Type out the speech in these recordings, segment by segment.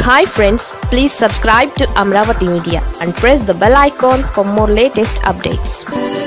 hi friends please subscribe to Amaravati media and press the bell icon for more latest updates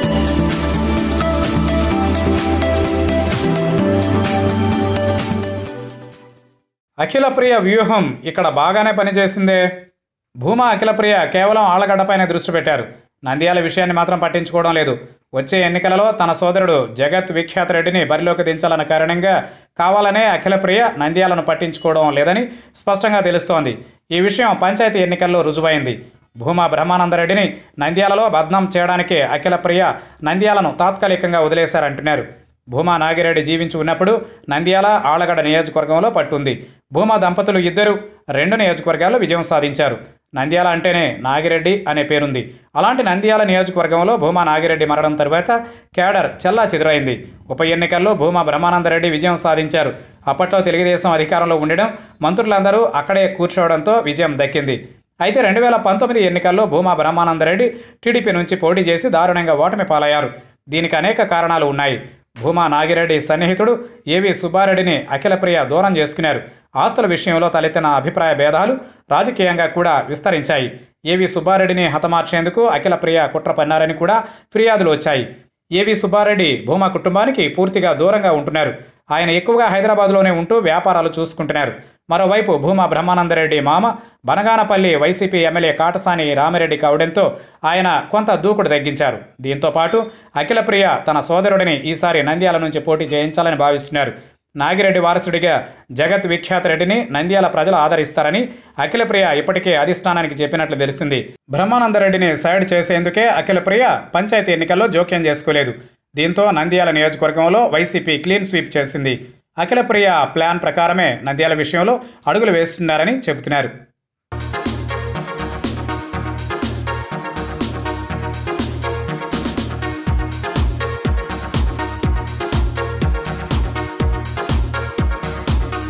Akhilapriya వ్యూహం ఇక్కడ బాగానే పనిచేసిందే భూమా అఖిలప్రియ కేవలం ఆళ్లగడ్డపైన దృష్టి పెట్టారు నంద్యాల విషయాన్ని మాత్రం పట్టించుకోవడం లేదు వచ్చే ఎన్నికలలో తన సోదరుడు జగత్ విఖ్యాత రెడ్డిని బరిలోకి దించాలన్న కారణంగా కావాలనే అఖిలప్రియ నంద్యాలను పట్టించుకోవడం లేదని స్పష్టంగా తెలుస్తోంది ఈ విషయం పంచాయతీ ఎన్నికల్లో రుజువైంది భూమా బ్రహ్మానందరెడ్డిని నంద్యాలలో బద్నాం చేయడానికి అఖిలప్రియ నంద్యాలను తాత్కాలికంగా వదిలేశారంటున్నారు భూమా నాగిరెడ్డి జీవించి ఉన్నప్పుడు నంద్యాల ఆళ్లగడ్డ నియోజకవర్గంలో పట్టుంది భూమా దంపతులు ఇద్దరు రెండు నియోజకవర్గాల్లో విజయం సాధించారు నంద్యాల అంటేనే నాగిరెడ్డి అనే పేరుంది అలాంటి నంద్యాల నియోజకవర్గంలో భూమా నాగిరెడ్డి మరణం తరువాత కేడర్ చెల్లా చెదురైంది ఉప ఎన్నికల్లో భూమా బ్రహ్మానందరెడ్డి విజయం సాధించారు అప్పట్లో తెలుగుదేశం అధికారంలో ఉండడం మంత్రులందరూ అక్కడే కూర్చోవడంతో విజయం దక్కింది అయితే రెండు వేల పంతొమ్మిది ఎన్నికల్లో భూమా బ్రహ్మానందరెడ్డి టీడీపీ నుంచి పోటీ చేసి దారుణంగా ఓటమి పాలయ్యారు దీనికి అనేక కారణాలు ఉన్నాయి భూమా నాగిరెడ్డి సన్నిహితుడు ఏవి సుబ్బారెడ్డిని అఖిలప్రియ దూరం చేసుకున్నారు ఆస్తుల విషయంలో తలెత్తిన అభిప్రాయ భేదాలు రాజకీయంగా కూడా విస్తరించాయి ఏవి సుబ్బారెడ్డిని హతమార్చేందుకు అఖిలప్రియ కుట్ర పన్నారని కూడా ఫిర్యాదులు వచ్చాయి ఏవి సుబ్బారెడ్డి భూమా కుటుంబానికి పూర్తిగా దూరంగా ఉంటున్నారు ఆయన ఎక్కువగా హైదరాబాద్లోనే ఉంటూ వ్యాపారాలు చూసుకుంటున్నారు మరోవైపు భూమా బ్రహ్మానందరెడ్డి మామ బనగానపల్లి వైసీపీ ఎమ్మెల్యే కాటసాని రామిరెడ్డి కావడంతో ఆయన కొంత దూకుడు తగ్గించారు దీంతో పాటు అఖిలప్రియ తన సోదరుడిని ఈసారి నంద్యాల నుంచి పోటీ చేయించాలని భావిస్తున్నారు నాగిరెడ్డి వారసుడిగా జగత్ విఖ్యాత రెడ్డిని నంద్యాల ప్రజలు ఆదరిస్తారని అఖిలప్రియ ఇప్పటికే అధిష్టానానికి చెప్పినట్లు తెలిసింది బ్రహ్మానందరెడ్డిని సైడ్ చేసేందుకే అఖిలప్రియ పంచాయతీ ఎన్నికల్లో జోక్యం చేసుకోలేదు దీంతో నంద్యాల నియోజకవర్గంలో వైసీపీ క్లీన్ స్వీప్ చేసింది అఖిలప్రియ ప్లాన్ ప్రకారమే నంద్యాల విషయంలో అడుగులు వేస్తున్నారని చెబుతున్నారు